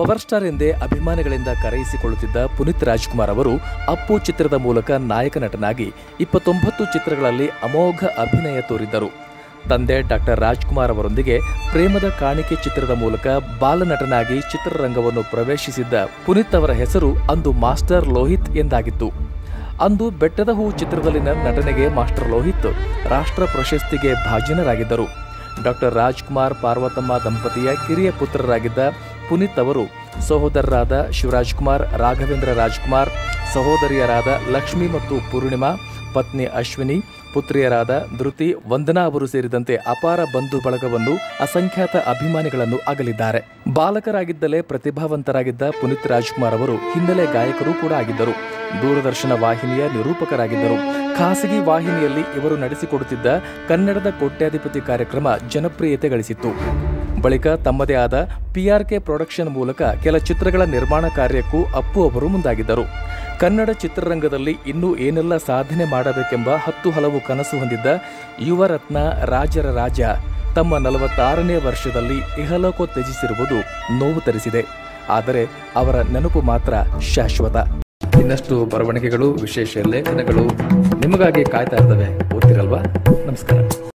power star ಎಂದೇ ಅಭಿಮಾನಿಗಳಿಂದ ಕರೆಯಿಸಿಕೊಳ್ಳುತ್ತಿದ್ದ ಪುನೀತ್ ರಾಜ್ಕುಮಾರ್ ಅವರು ಅಪ್ಪು ಚಿತ್ರದ ಮೂಲಕ ನಾಯಕ ನಟನಾಗಿ ಇಪ್ಪತ್ತೊಂಬತ್ತು ಚಿತ್ರಗಳಲ್ಲಿ ಅಮೋಘ ಅಭಿನಯ ತೋರಿದ್ದರು ತಂದೆ ಡಾಕ್ಟರ್ ರಾಜ್ಕುಮಾರ್ ಅವರೊಂದಿಗೆ ಪ್ರೇಮದ ಕಾಣಿಕೆ ಚಿತ್ರದ ಮೂಲಕ ಬಾಲನಟನಾಗಿ ಚಿತ್ರರಂಗವನ್ನು ಪ್ರವೇಶಿಸಿದ್ದ ಪುನೀತ್ ಅವರ ಹೆಸರು ಅಂದು ಮಾಸ್ಟರ್ ಲೋಹಿತ್ ಎಂದಾಗಿತ್ತು ಅಂದು ಬೆಟ್ಟದ ಹೂ ಚಿತ್ರದಲ್ಲಿನ ನಟನೆಗೆ ಮಾಸ್ಟರ್ ಲೋಹಿತ್ ರಾಷ್ಟ್ರ ಪ್ರಶಸ್ತಿಗೆ ಭಾಜನರಾಗಿದ್ದರು ಡಾಕ್ಟರ್ ರಾಜ್ಕುಮಾರ್ ಪಾರ್ವತಮ್ಮ ದಂಪತಿಯ ಕಿರಿಯ ಪುತ್ರರಾಗಿದ್ದ ಪುನೀತ್ ಅವರು ಸಹೋದರರಾದ ಶಿವರಾಜ್ ಕುಮಾರ್ ರಾಘವೇಂದ್ರ ರಾಜ್ಕುಮಾರ್ ಸಹೋದರಿಯರಾದ ಲಕ್ಷ್ಮಿ ಮತ್ತು ಪೂರ್ಣಿಮಾ ಪತ್ನಿ ಅಶ್ವಿನಿ ಪುತ್ರಿಯರಾದ ಧೃತಿ ವಂದನಾ ಅವರು ಸೇರಿದಂತೆ ಅಪಾರ ಬಂಧು ಬಳಗವನ್ನು ಅಸಂಖ್ಯಾತ ಅಭಿಮಾನಿಗಳನ್ನು ಅಗಲಿದ್ದಾರೆ ಬಾಲಕರಾಗಿದ್ದಲೇ ಪ್ರತಿಭಾವಂತರಾಗಿದ್ದ ಪುನೀತ್ ರಾಜ್ಕುಮಾರ್ ಅವರು ಹಿನ್ನೆಲೆ ಗಾಯಕರು ಕೂಡ ಆಗಿದ್ದರು ದೂರದರ್ಶನ ವಾಹಿನಿಯ ನಿರೂಪಕರಾಗಿದ್ದರು ಖಾಸಗಿ ವಾಹಿನಿಯಲ್ಲಿ ಇವರು ನಡೆಸಿಕೊಡುತ್ತಿದ್ದ ಕನ್ನಡದ ಕೋಟ್ಯಾಧಿಪತಿ ಕಾರ್ಯಕ್ರಮ ಜನಪ್ರಿಯತೆ ಗಳಿಸಿತ್ತು ಬಳಿಕ ತಮ್ಮದೇ ಆದ ಪಿಆರ್ಕೆ ಪ್ರೊಡಕ್ಷನ್ ಮೂಲಕ ಕೆಲ ಚಿತ್ರಗಳ ನಿರ್ಮಾಣ ಕಾರ್ಯಕ್ಕೂ ಅಪ್ಪು ಅವರು ಮುಂದಾಗಿದ್ದರು ಕನ್ನಡ ಚಿತ್ರರಂಗದಲ್ಲಿ ಇನ್ನೂ ಏನೆಲ್ಲ ಸಾಧನೆ ಮಾಡಬೇಕೆಂಬ ಹತ್ತು ಹಲವು ಕನಸು ಹೊಂದಿದ್ದ ಯುವರತ್ನ ರಾಜರ ರಾಜ ತಮ್ಮ ನಲವತ್ತಾರನೇ ವರ್ಷದಲ್ಲಿ ಇಹಲೋಕ ತ್ಯಜಿಸಿರುವುದು ನೋವು ತರಿಸಿದೆ ಆದರೆ ಅವರ ನೆನಪು ಮಾತ್ರ ಶಾಶ್ವತ ಇನ್ನಷ್ಟು ಬರವಣಿಗೆಗಳು ವಿಶೇಷ ಲೇಖನಗಳು ನಿಮಗಾಗಿ ಕಾಯ್ತಾ ಇರ್ತವೆ ಓದ್ತಿರಲ್ವಾ ನಮಸ್ಕಾರ